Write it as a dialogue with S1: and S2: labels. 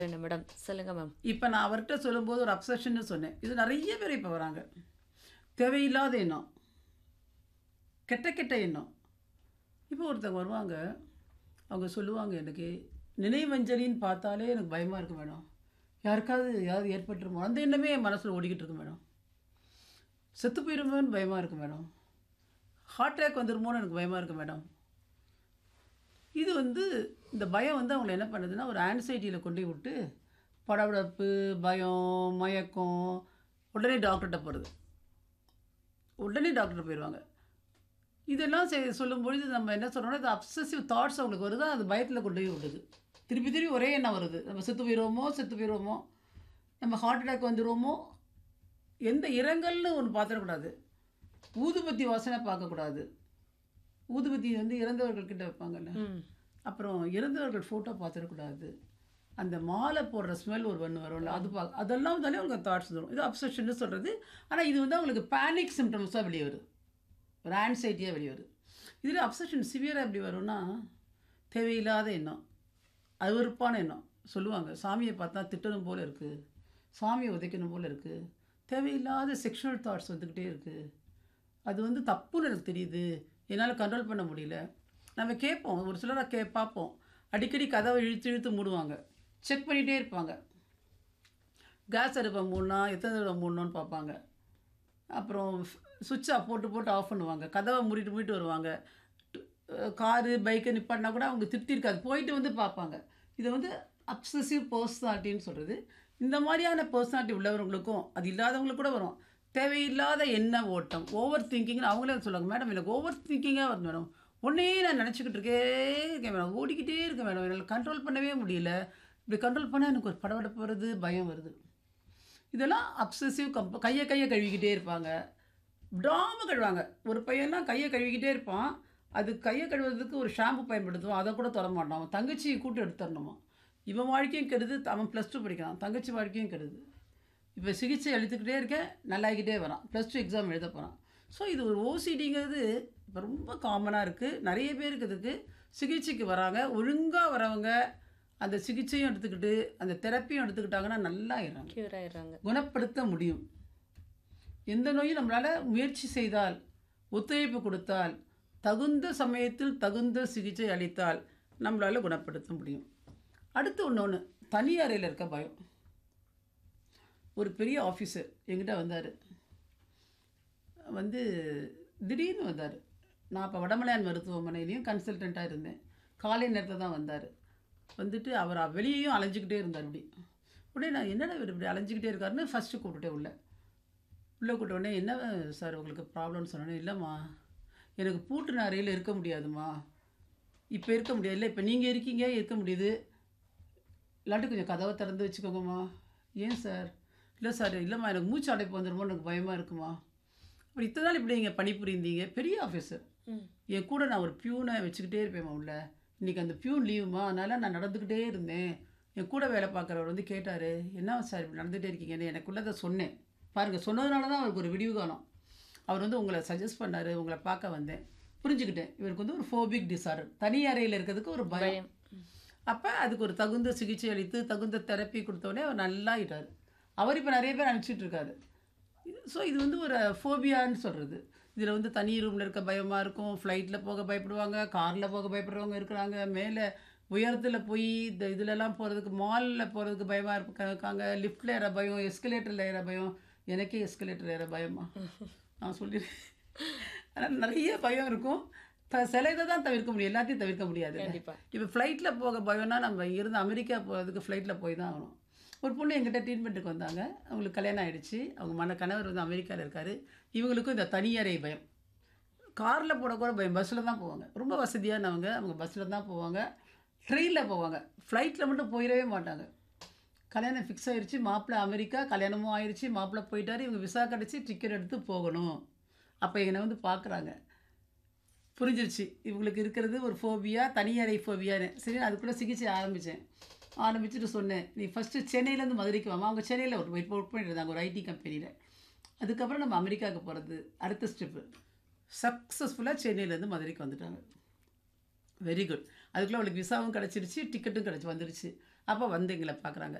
S1: நிமிடம் சொல்லுங்க மேம்
S2: இப்போ நான் அவர்கிட்ட சொல்லும்போது ஒரு அப்சஷன்னு சொன்னேன் இது நிறைய பேர் இப்போ வராங்க தேவையில்லாத எண்ணம் கெட்ட கெட்ட எண்ணம் இப்போ ஒருத்தவங்க வருவாங்க அவங்க சொல்லுவாங்க எனக்கு நினைவஞ்சலின்னு பார்த்தாலே எனக்கு பயமாக இருக்கு மேடம் யாருக்காவது யாராவது ஏற்பட்டுருமோ அந்த எண்ணமே என் மனசில் ஓடிக்கிட்டு இருக்கு மேடம் செத்து போயிருமோன்னு பயமாக இருக்கு மேடம் ஹார்ட் அட்டாக் வந்துருமோன்னு எனக்கு பயமாக இருக்கு மேடம் இது வந்து இந்த பயம் வந்து அவங்களை என்ன பண்ணுதுன்னா ஒரு ஆன்சைட்டியில் கொண்டு போய் விட்டு படபடப்பு பயம் மயக்கம் உடனே டாக்டர்கிட்ட போகிறது உடனே டாக்டர் போயிடுவாங்க இதெல்லாம் செய் சொல்லும்பொழுது நம்ம என்ன சொல்கிறோம்னா இது அப்சசிவ் தாட்ஸ் அவங்களுக்கு வருது அது பயத்தில் கொண்டு போய் விடுது திருப்பி திருப்பி ஒரே எண்ணம் வருது நம்ம செத்து போயிடுவோமோ செத்து போயிடுவோமோ நம்ம ஹார்ட் அட்டாக் வந்துடுவோமோ எந்த இரங்கல்னு ஒன்று பார்த்துடக்கூடாது ஊதுபத்தி வாசனை பார்க்கக்கூடாது ஊதுபத்தி வந்து இறந்தவர்கள் கிட்ட வைப்பாங்கல்ல அப்புறம் இறந்தவர்கள் ஃபோட்டோ பார்த்துடக்கூடாது அந்த மாலை போடுற ஸ்மெல் ஒரு ஒன்று வரும்ல அது பா அதெல்லாம் தானே உங்களுக்கு தாட்ஸ் வரும் இது அப்சஷன்னு சொல்கிறது ஆனால் இது வந்து அவங்களுக்கு பேனிக் சிம்டம்ஸாக வெளியே வருது ஒரு ஆன்சைட்டியாக வெளியே வருது இதில் அப்சஷன் சிவியராக எப்படி வரும்னா தேவையில்லாத எண்ணம் அருவருப்பான எண்ணம் சொல்லுவாங்க சாமியை பார்த்தா திட்டணும் போல் இருக்குது சாமியை உதைக்கணும் போல் இருக்குது தேவையில்லாத செக்ஷுவல் தாட்ஸ் வந்துக்கிட்டே இருக்குது அது வந்து தப்புன்னு எனக்கு தெரியுது என்னால் கண்ட்ரோல் பண்ண முடியல நம்ம கேட்போம் ஒரு சிலரை கே பார்ப்போம் அடிக்கடி கதவை இழுத்து இழுத்து மூடுவாங்க செக் பண்ணிகிட்டே இருப்பாங்க கேஸ் அடுப்பை மூடனா எத்தனை தடவை மூடணும்னு பார்ப்பாங்க அப்புறம் சுவிட்ச் ஆஃப் போட்டு போட்டு ஆஃப் பண்ணுவாங்க கதவை மூடிட்டு மூடிட்டு வருவாங்க காரு பைக்கை நிப்பாட்டினா கூட அவங்க திருப்தி இருக்காது போயிட்டு வந்து பார்ப்பாங்க இதை வந்து அப்சசிவ் பர்சனாலிட்டின்னு சொல்கிறது இந்த மாதிரியான பர்சனாலிட்டி உள்ளவங்களுக்கும் அது இல்லாதவங்களுக்கு கூட வரும் தேவையில்லாத எண்ண ஓட்டம் ஓவர் திங்கிங்னு அவங்களே சொல்லுவாங்க மேடம் எனக்கு ஓவர் திங்கிங்காக வருது மேடம் ஒன்றே நான் நினச்சிக்கிட்டு இருக்கே இருக்கேன் மேடம் ஓடிக்கிட்டே இருக்கேன் மேடம் என்னால் கண்ட்ரோல் பண்ணவே முடியல இப்படி கண்ட்ரோல் பண்ணால் எனக்கு ஒரு படபடப்பு வருது பயம் வருது இதெல்லாம் அப்சசிவ் கம்ப கையை கையை கழுவிக்கிட்டே இருப்பாங்க விடாமல் கழுவாங்க ஒரு பையன்னா கையை கழுவிக்கிட்டே இருப்பான் அது கையை கழுவுறதுக்கு ஒரு ஷாம்பு பயன்படுத்துவோம் அதை கூட தொட மாட்டான் அவன் தங்கச்சியை கூட்டு எடுத்துடணுமா இவன் வாழ்க்கையும் கெடுது அவன் ப்ளஸ் டூ படிக்கிறான் தங்கச்சி வாழ்க்கையும் கெடுது இப்போ சிகிச்சை அளித்துக்கிட்டே இருக்கேன் நல்லாகிக்கிட்டே வரான் ப்ளஸ் டூ எக்ஸாம் எழுத போகிறான் ஸோ இது ஒரு ஓசிடிங்கிறது இப்போ ரொம்ப காமனாக இருக்குது நிறைய பேருக்கு இதுக்கு சிகிச்சைக்கு வராங்க ஒழுங்காக வரவங்க அந்த சிகிச்சையும் எடுத்துக்கிட்டு அந்த தெரப்பியும் எடுத்துக்கிட்டாங்கன்னா நல்லா ஆயிடுறாங்க
S1: கியூர் ஆயிடுறாங்க
S2: குணப்படுத்த முடியும் எந்த நோயும் நம்மளால் முயற்சி செய்தால் ஒத்துழைப்பு கொடுத்தால் தகுந்த சமயத்தில் தகுந்த சிகிச்சை அளித்தால் நம்மளால் குணப்படுத்த முடியும் அடுத்து ஒன்று ஒன்று தனி அறையில் இருக்க பயம் ஒரு பெரிய ஆஃபீஸர் என்கிட்ட வந்தார் வந்து திடீர்னு வந்தார் நான் இப்போ வடமலையான் மருத்துவமனையிலையும் கன்சல்டண்ட்டாக இருந்தேன் காலை நேரத்தில் தான் வந்தார் வந்துட்டு அவர் வெளியேயும் அலைஞ்சிக்கிட்டே இருந்தார் இப்படி உடனே நான் என்னடா இவர் இப்படி அலைஞ்சிக்கிட்டே இருக்காருன்னு ஃபஸ்ட்டு கூப்பிட்டுட்டே உள்ள உள்ளே கூட்ட உடனே என்ன சார் உங்களுக்கு ப்ராப்ளம்னு சொன்னோன்னே இல்லைம்மா எனக்கு பூட்டு அறையில் இருக்க முடியாதும்மா இப்போ இருக்க முடியாது இல்லை இப்போ நீங்கள் இருக்கீங்க இருக்க முடியுது இல்லாட்டி கொஞ்சம் கதவை திறந்து வச்சுக்கோங்கம்மா ஏன் சார் இல்லை சார் இல்லைம்மா எனக்கு மூச்சு அடைப்பு வந்துடுமோ எனக்கு பயமாக இருக்குமா அப்புறம் இத்தனை நாள் இப்படி நீங்கள் பணிபுரிந்தீங்க பெரிய ஆஃபீஸர் என் கூட நான் ஒரு பியூனை வச்சுக்கிட்டே இருப்பேம்மா உள்ள இன்றைக்கி அந்த பியூன் லீவுமா அதனால் நான் நடந்துக்கிட்டே இருந்தேன் என் கூட வேலை பார்க்குறவர் வந்து கேட்டார் என்ன சார் இப்படி நடந்துகிட்டே இருக்கீங்கன்னு எனக்குள்ளதை சொன்னேன் பாருங்கள் சொன்னதுனால தான் அவருக்கு ஒரு விடிவு காலம் அவர் வந்து உங்களை சஜஸ்ட் பண்ணார் உங்களை பார்க்க வந்தேன் புரிஞ்சுக்கிட்டேன் இவருக்கு வந்து ஒரு ஃபோபிக் டிசார்டர் தனி அறையில் இருக்கிறதுக்கு ஒரு பயம் அப்போ அதுக்கு ஒரு தகுந்த சிகிச்சை அளித்து தகுந்த தெரப்பி கொடுத்தோடனே அவர் நல்லா ஆயிட்டார் அவர் இப்போ நிறைய பேர் அனுப்பிச்சிட்டு இருக்காரு ஸோ இது வந்து ஒரு ஃபோபியான்னு சொல்கிறது இதில் வந்து தனி ரூமில் இருக்க பயமாக இருக்கும் ஃப்ளைட்டில் போக பயப்படுவாங்க காரில் போக பயப்படுறவங்க இருக்கிறாங்க மேலே உயரத்தில் போய் இந்த இதிலெல்லாம் போகிறதுக்கு மாலில் போகிறதுக்கு பயமாக இருக்காங்க லிஃப்ட்டில் ஏற பயம் எஸ்கலேட்டரில் ஏற பயம் எனக்கே எஸ்கலேட்டர் ஏற பயமா நான் சொல்லிடுறேன் ஆனால் நிறைய பயம் இருக்கும் த சில இதை தான் தவிர்க்க முடியும் எல்லாத்தையும் தவிர்க்க முடியாது
S1: கண்டிப்பா.
S2: இப்போ ஃப்ளைட்டில் போக பயம்னா நம்ம இருந்து அமெரிக்கா போகிறதுக்கு ஃப்ளைட்டில் போய் தான் ஆகணும் ஒரு பொண்ணு எங்கிட்ட ட்ரீட்மெண்ட்டுக்கு வந்தாங்க அவங்களுக்கு கல்யாணம் ஆயிடுச்சு அவங்க மன கணவர் வந்து அமெரிக்காவில் இருக்கார் இவங்களுக்கும் இந்த தனியறை பயம் காரில் போட கூட பயம் பஸ்ஸில் தான் போவாங்க ரொம்ப வசதியானவங்க அவங்க பஸ்ஸில் தான் போவாங்க ட்ரெயினில் போவாங்க ஃப்ளைட்டில் மட்டும் போயிடவே மாட்டாங்க கல்யாணம் ஃபிக்ஸ் ஆயிடுச்சு மாப்பிள்ளை அமெரிக்கா கல்யாணமும் ஆயிடுச்சு மாப்பிள்ளை போயிட்டாரு இவங்க விசா கிடச்சி டிக்கெட் எடுத்து போகணும் அப்போ என்னை வந்து பார்க்குறாங்க புரிஞ்சிருச்சு இவங்களுக்கு இருக்கிறது ஒரு ஃபோபியா தனியறை ஃபோபியான்னு சரி அதுக்குள்ளே சிகிச்சை ஆரம்பித்தேன் ஆரம்பிச்சுட்டு சொன்னேன் நீ ஃபஸ்ட்டு சென்னையிலேருந்து மதுரைக்கு வாமா அவங்க சென்னையில் ஒரு இப்போ ஒர்க் பண்ணிட்டு இருந்தாங்க ஒரு ஐடி கம்பெனியில் அதுக்கப்புறம் நம்ம அமெரிக்காவுக்கு போகிறது அடுத்த ஸ்டெப்பு சக்ஸஸ்ஃபுல்லாக சென்னையிலேருந்து மதுரைக்கு வந்துட்டாங்க வெரி குட் அதுக்குள்ளே அவளுக்கு விசாவும் கிடச்சிருச்சு டிக்கெட்டும் கிடச்சி வந்துருச்சு அப்போ வந்து எங்களை பார்க்குறாங்க